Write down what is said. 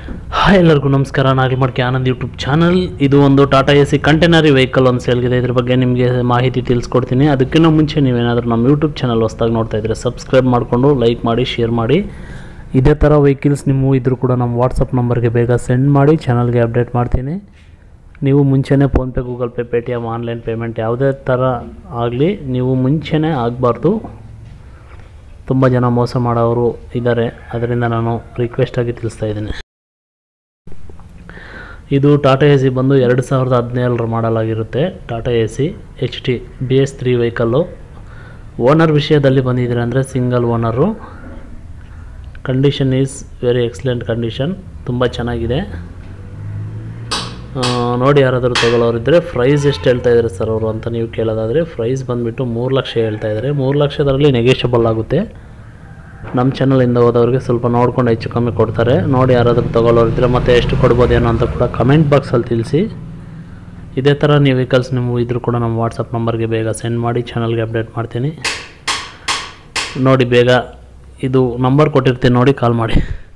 hi ಎಲ್ಲರಿಗೂ ನಮಸ್ಕಾರ ನಾಗಲ್ಮಡ್ಕೆ Anand YouTube channel ಇದು ಒಂದು ಟಾಟಾ ಎ ಸಿ ಕಂಟೈನರಿ ವೆಹಿಕಲ್ ಒಂದು ಸೇಲ್ಗಿದೆ ಇದ್ರ ಬಗ್ಗೆ ನಿಮಗೆ ಮಾಹಿತಿ ತಿಳಿಸ್ಕೊಡ್ತೀನಿ ಅದಕ್ಕಿಂತ ಮುಂಚೆ ನೀವೇನಾದರೂ ನಮ್ಮ ಯೂಟ್ಯೂಬ್ ಚಾನಲ್ ಹೊಸ್ದಾಗಿ ನೋಡ್ತಾ ಇದ್ದರೆ ಸಬ್ಸ್ಕ್ರೈಬ್ ಮಾಡಿಕೊಂಡು ಲೈಕ್ ಮಾಡಿ ಶೇರ್ ಮಾಡಿ ಇದೇ ಥರ ವೆಹಿಕಲ್ಸ್ ನಿಮ್ಮ ಇದ್ರೂ ಕೂಡ ನಮ್ಮ ವಾಟ್ಸಪ್ ನಂಬರ್ಗೆ ಬೇಗ ಸೆಂಡ್ ಮಾಡಿ ಚಾನಲ್ಗೆ ಅಪ್ಡೇಟ್ ಮಾಡ್ತೀನಿ ನೀವು ಮುಂಚೆನೇ PhonePe Google Pay Paytm online payment ಯಾವುದೇ ಥರ ಆಗಲಿ ನೀವು ಮುಂಚೆನೇ ಆಗಬಾರ್ದು ತುಂಬ ಜನ ಮೋಸ ಮಾಡೋರು ಇದ್ದಾರೆ ಅದರಿಂದ ನಾನು ರಿಕ್ವೆಸ್ಟಾಗಿ ತಿಳಿಸ್ತಾ ಇದ್ದೀನಿ ಇದು ಟಾಟಾ ಎ ಸಿ ಬಂದು ಎರಡು ಸಾವಿರದ ಹದಿನೇಳರ ಮಾಡಲಾಗಿರುತ್ತೆ Tata A C H T B S three vehicle owner ವಿಷಯದಲ್ಲಿ ಬಂದಿದ್ದೀರ ಅಂದರೆ single owner condition is very excellent condition ತುಂಬ ಚೆನ್ನಾಗಿದೆ ಆ, ನೋಡಿ ಯಾರಾದರೂ ತೊಗೊಳ್ಳೋರಿದ್ದರೆ ಪ್ರೈಸ್ ಎಷ್ಟು ಹೇಳ್ತಾ ಇದ್ದಾರೆ ಸರ್ ಅವರು ಅಂತ ನೀವು ಕೇಳೋದಾದರೆ ಪ್ರೈಸ್ ಬಂದುಬಿಟ್ಟು ಮೂರು ಲಕ್ಷ ಹೇಳ್ತಾ ಇದ್ದಾರೆ ಮೂರು ಲಕ್ಷದರಲ್ಲಿ ನೆಗೆಷಬಲ್ ಆಗುತ್ತೆ ನಮ್ಮ ಚಾನಲಿಂದ ಹೋದವ್ರಿಗೆ ಸ್ವಲ್ಪ ನೋಡ್ಕೊಂಡು ಹೆಚ್ಚು ಕಮ್ಮಿ ಕೊಡ್ತಾರೆ ನೋಡಿ ಯಾರಾದರೂ ತೊಗೊಳ್ಳೋರಿದ್ರೆ ಮತ್ತೆ ಎಷ್ಟು ಕೊಡ್ಬೋದೇನೋ ಅಂತ ಕೂಡ ಕಮೆಂಟ್ ಬಾಕ್ಸಲ್ಲಿ ತಿಳಿಸಿ ಇದೇ ಥರ ನೀವು ವೆಹಿಕಲ್ಸ್ ನಿಮ್ಮ ಇದ್ರೂ ಕೂಡ ನಮ್ಮ ವಾಟ್ಸಪ್ ನಂಬರ್ಗೆ ಬೇಗ ಸೆಂಡ್ ಮಾಡಿ ಚಾನಲ್ಗೆ ಅಪ್ಡೇಟ್ ಮಾಡ್ತೀನಿ ನೋಡಿ ಬೇಗ ಇದು ನಂಬರ್ ಕೊಟ್ಟಿರ್ತೀನಿ ನೋಡಿ ಕಾಲ್ ಮಾಡಿ